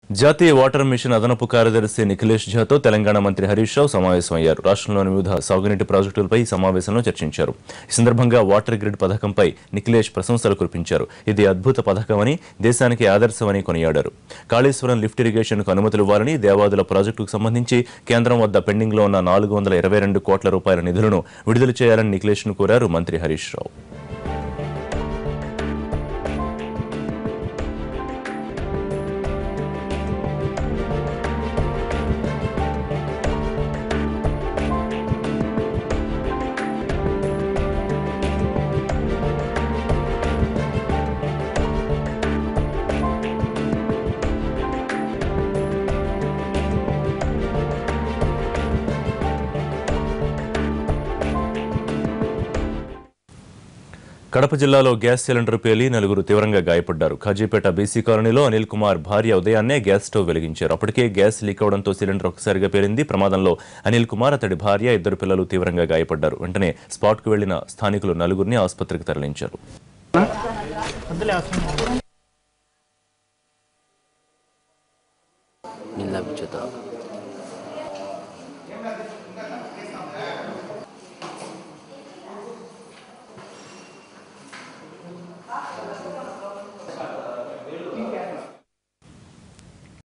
జాతీయ water machine అదనపు కార్యదర్శి నిఖిలేష్ ఝాతో తెలంగాణ మంత్రి హరీష్ రావు సమావేశమయ్యారు రాష్ట్రంలోని వివిధ సాగునీటి ప్రాజెక్టులపై ఈ సమావేశంలో చర్చించారు ఈ సందర్భంగా వాటర్ గ్రిడ్ పథకంపై నిఖిలేష్ ప్రశంసలు కురిపించారు ఇది అద్భుత పథకమని దేశానికి ఆదర్శమని కొనియాడారు కాళేశ్వరం లిఫ్ట్ ఇరిగేషన్కు అనుమతులు ఇవ్వాలని దేవాదుల ప్రాజెక్టుకు సంబంధించి కేంద్రం వద్ద పెండింగ్లో ఉన్న నాలుగు వందల ఇరవై రెండు కోట్ల రూపాయల నిధులను విడుదల చేయాలని నిఖిలేష్ను కోరారు మంత్రి హరీష్ రావు కడప జిల్లాలో గ్యాస్ సిలిండర్ పేలి నలుగురు తీవ్రంగా గాయపడ్డారు ఖాజీపేట బీసీ కాలనీలో అనిల్ కుమార్ భార్య ఉదయాన్నే గ్యాస్ స్టవ్ వెలిగించారు అప్పటికే గ్యాస్ లీక్ అవడంతో సిలిండర్ ఒకసారిగా పేలింది ప్రమాదంలో అనిల్ కుమార్ అతడి భార్య ఇద్దరు పిల్లలు తీవ్రంగా గాయపడ్డారు వెంటనే స్పాట్కు వెళ్లిన స్థానికులు నలుగురిని ఆసుపత్రికి తరలించారు నీళ్ళు తాపించొద్దా